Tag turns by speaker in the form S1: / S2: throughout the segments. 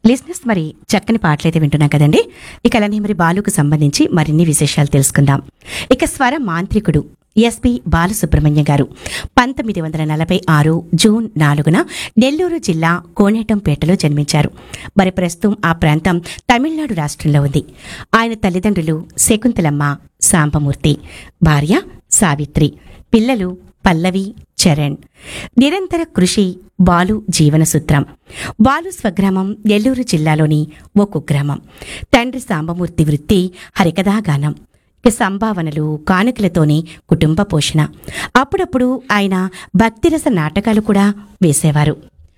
S1: లిజినెస్ మరి చక్కని పాటలైతే వింటున్నాం కదండి ఇక అలానే మరి బాలుకు సంబంధించి మరిన్ని విశేషాలు తెలుసుకుందాం ఇక స్వర మాంత్రికుడు ఎస్పి బాలసుబ్రహ్మణ్యం గారు పంతొమ్మిది వందల నలభై ఆరు జూన్ నాలుగున నెల్లూరు జిల్లా కోనేటంపేటలో జన్మించారు మరి ప్రస్తుతం ఆ ప్రాంతం తమిళనాడు రాష్ట్రంలో ఉంది ఆయన తల్లిదండ్రులు శకుంతలమ్మ సాంబమూర్తి భార్య సావిత్రి పిల్లలు పల్లవి చరణ్ నిరంతర కృషి బాలు జీవన సూత్రం బాలు స్వగ్రామం నెల్లూరు జిల్లాలోని ఓ కుగ్రామం తండ్రి సాంబమూర్తి వృత్తి హరికథాగానం ఇక సంభావనలు కానుకలతోనే కుటుంబ పోషణ అప్పుడప్పుడు ఆయన భక్తిరస నాటకాలు కూడా వేసేవారు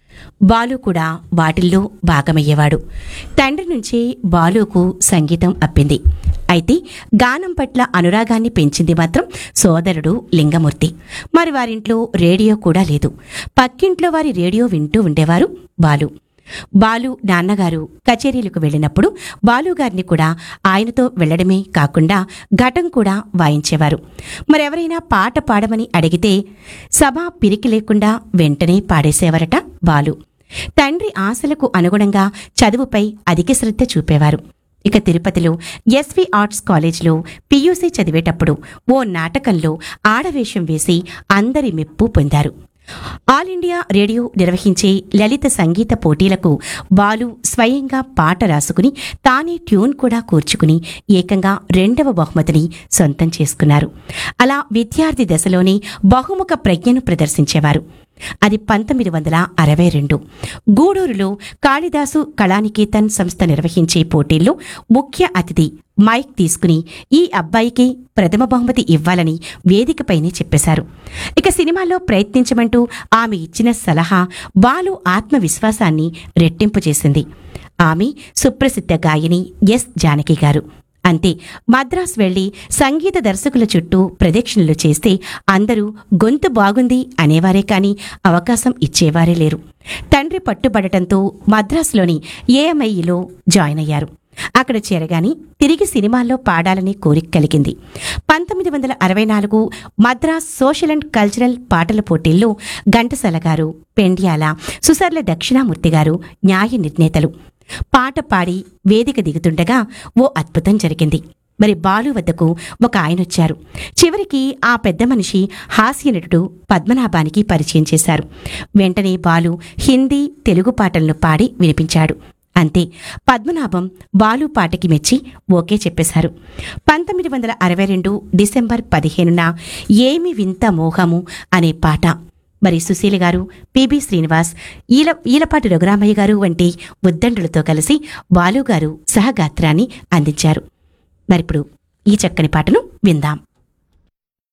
S1: బాలు కూడా వాటిల్లో భాగమయ్యేవాడు తండ్రి నుంచి బాలుకు సంగీతం అప్పింది అయితే గానం పట్ల అనురాగాన్ని పెంచింది మాత్రం సోదరుడు లింగమూర్తి మరి వారింట్లో రేడియో కూడా లేదు పక్కింట్లో వారి రేడియో వింటూ ఉండేవారు బాలు బాలు నాన్నగారు కచేరీలకు వెళ్ళినప్పుడు బాలుగారిని కూడా ఆయనతో వెళ్లడమే కాకుండా ఘటం కూడా వాయించేవారు మరెవరైనా పాట పాడమని అడిగితే సభ పిరికి లేకుండా వెంటనే పాడేసేవారట బాలు తండ్రి ఆశలకు అనుగుణంగా చదువుపై అధిక శ్రద్ధ చూపేవారు ఇక తిరుపతిలో ఎస్వి ఆర్ట్స్ కాలేజ్లో పీయూసీ చదివేటప్పుడు ఓ నాటకంలో ఆడవేషం వేసి అందరి మెప్పు పొందారు ఆల్ ఇండియా రేడియో నిర్వహించే లలిత సంగీత పోటీలకు బాలు స్వయంగా పాట రాసుకుని తానే ట్యూన్ కూడా కూర్చుకుని ఏకంగా రెండవ బహుమతిని సొంతం చేసుకున్నారు అలా విద్యార్థి దశలోనే బహుముఖ ప్రజ్ఞను ప్రదర్శించేవారు అది పంతొమ్మిది వందల అరవై రెండు గూడూరులో కాళిదాసు కళానికేతన్ సంస్థ నిర్వహించే పోటీల్లో ముఖ్య అతిథి మైక్ తీసుకుని ఈ అబ్బాయికి ప్రథమ బహుమతి ఇవ్వాలని వేదికపైనే చెప్పేశారు ఇక సినిమాలో ప్రయత్నించమంటూ ఆమె ఇచ్చిన సలహా బాలు ఆత్మవిశ్వాసాన్ని రెట్టింపు చేసింది ఆమె సుప్రసిద్ధ గాయని ఎస్ జానకి గారు అంతే మద్రాస్ వెళ్లి సంగీత దర్శకుల చుట్టూ ప్రదక్షిణలు చేస్తే అందరూ గొంతు బాగుంది అనేవారే కాని అవకాశం ఇచ్చేవారే లేరు తండ్రి పట్టుబడటంతో మద్రాసులోని ఏఎంఐలో జాయిన్ అయ్యారు అక్కడ చేరగాని తిరిగి సినిమాల్లో పాడాలనే కోరిక కలిగింది పంతొమ్మిది వందల అరవై నాలుగు మద్రాస్ సోషల్ అండ్ కల్చరల్ పాటల పోటీల్లో ఘంటసాల గారు పెండ్యాల సుసర్ల దక్షిణామూర్తి గారు న్యాయ నిర్ణేతలు పాట పాడి వేదిక దిగుతుండగా ఓ అద్భుతం జరిగింది మరి బాలు వద్దకు ఒక ఆయనొచ్చారు చివరికి ఆ పెద్ద మనిషి హాస్య నటుడు పద్మనాభానికి పరిచయం చేశారు వెంటనే బాలు హిందీ తెలుగు పాటలను పాడి వినిపించాడు అంతే పద్మనాభం బాలు పాటకి మెచ్చి ఓకే చెప్పేశారు పంతొమ్మిది వందల అరవై రెండు డిసెంబర్ పదిహేనున ఏమి వింత మోహము అనే పాట మరి సుశీల గారు పిబి శ్రీనివాస్ ఈల ఈలపాటి రఘురామయ్య గారు వంటి ఉద్దండులతో కలిసి బాలు గారు సహగాత్రాన్ని అందించారు మరిప్పుడు ఈ చక్కని పాటను విందాం